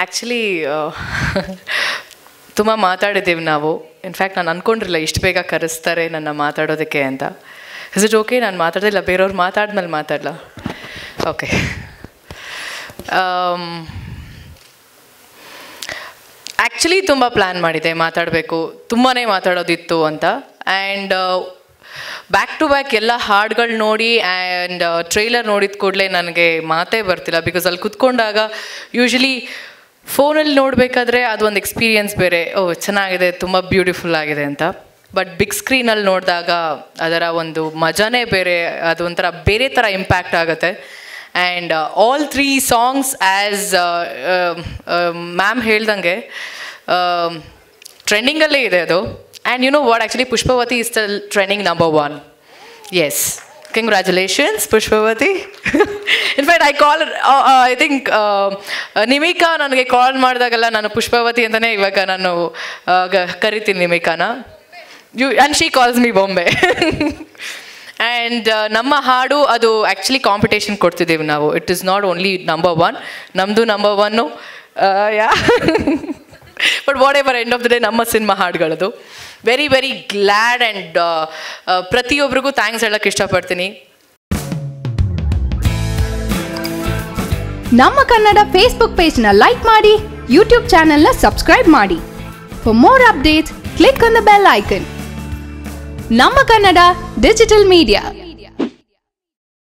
actually ತುಂಬ ಮಾತಾಡಿದ್ದೀವಿ ನಾವು in fact ನಾನು ಅಂದ್ಕೊಂಡಿರಲಿಲ್ಲ ಇಷ್ಟು ಬೇಗ ಕರೆಸ್ತಾರೆ ನನ್ನ ಮಾತಾಡೋದಕ್ಕೆ ಅಂತ ಇಸ್ ಇಟ್ ಓಕೆ ನಾನು ಮಾತಾಡೋದಿಲ್ಲ ಬೇರೆಯವ್ರು ಮಾತಾದ್ಮೇಲೆ ಮಾತಾಡಲ ಓಕೆ ಆ್ಯಕ್ಚುಲಿ ತುಂಬ ಪ್ಲ್ಯಾನ್ ಮಾಡಿದೆ ಮಾತಾಡಬೇಕು ತುಂಬಾ ಮಾತಾಡೋದಿತ್ತು ಅಂತ ಆ್ಯಂಡ್ ಬ್ಯಾಕ್ ಟು ಬ್ಯಾಕ್ ಎಲ್ಲ ಹಾಡುಗಳು ನೋಡಿ ಆ್ಯಂಡ್ ಟ್ರೈಲರ್ ನೋಡಿದ ಕೂಡಲೇ ನನಗೆ ಮಾತೇ ಬರ್ತಿಲ್ಲ ಬಿಕಾಸ್ ಅಲ್ಲಿ ಕುತ್ಕೊಂಡಾಗ ಯೂಶಲಿ ಫೋನಲ್ಲಿ ನೋಡಬೇಕಾದ್ರೆ ಅದು ಒಂದು ಎಕ್ಸ್ಪೀರಿಯನ್ಸ್ ಬೇರೆ ಓ ಚೆನ್ನಾಗಿದೆ ತುಂಬ ಬ್ಯೂಟಿಫುಲ್ ಆಗಿದೆ ಅಂತ ಬಟ್ ಬಿಗ್ ಸ್ಕ್ರೀನಲ್ಲಿ ನೋಡಿದಾಗ ಅದರ ಒಂದು ಮಜಾನೇ ಬೇರೆ ಅದು ಒಂಥರ ಬೇರೆ ಥರ ಇಂಪ್ಯಾಕ್ಟ್ ಆಗುತ್ತೆ and all three songs as ma'am ಹೇಳ್ದಂಗೆ ಟ್ರೆಂಡಿಂಗಲ್ಲೇ ಇದೆ ಅದು and you know what actually Pushpavathi is the trending number one yes congratulations Pushpavathi in fact I call I think Nimika ನನಗೆ ಕಾಲ್ ಮಾಡಿದಾಗೆಲ್ಲ ನಾನು ಪುಷ್ಪವತಿ ಅಂತಲೇ ಇವಾಗ ನಾನು ಆ, ಗ- ಕರಿತೀನಿ ನಿಮಿಕಾನ you and she calls me Bombay and ನಮ್ಮ ಹಾಡು ಅದು ಆ್ಯಕ್ಚುಲಿ ಕಾಂಪಿಟೇಷನ್ ಕೊಡ್ತಿದ್ದೀವಿ ನಾವು it is not only number one ನಮ್ಮದು number one yeah but whatever end of the day ನಮ್ಮ ಸಿನಿಮಾ ಹಾಡುಗಳದು ವೆರಿ ವೆರಿ ಗ್ಲ್ಯಾಡ್ ಆ್ಯಂಡ್ ಪ್ರತಿಯೊಬ್ಬರಿಗೂ ಥ್ಯಾಂಕ್ಸ್ ಹೇಳೋಕ್ಕೆ ಇಷ್ಟಪಡ್ತೀನಿ ನಮ್ಮ ಕನ್ನಡ ಫೇಸ್ಬುಕ್ ಪೇಜ್ನ ಲೈಕ್ ಮಾಡಿ ಯೂಟ್ಯೂಬ್ ಚಾನೆಲ್ನ ಸಬ್ಸ್ಕ್ರೈಬ್ ಮಾಡಿ for more updates click on the bell icon ನಮ್ಮ ಕನ್ನಡ ಡಿಜಿಟಲ್ ಮೀಡಿಯಾ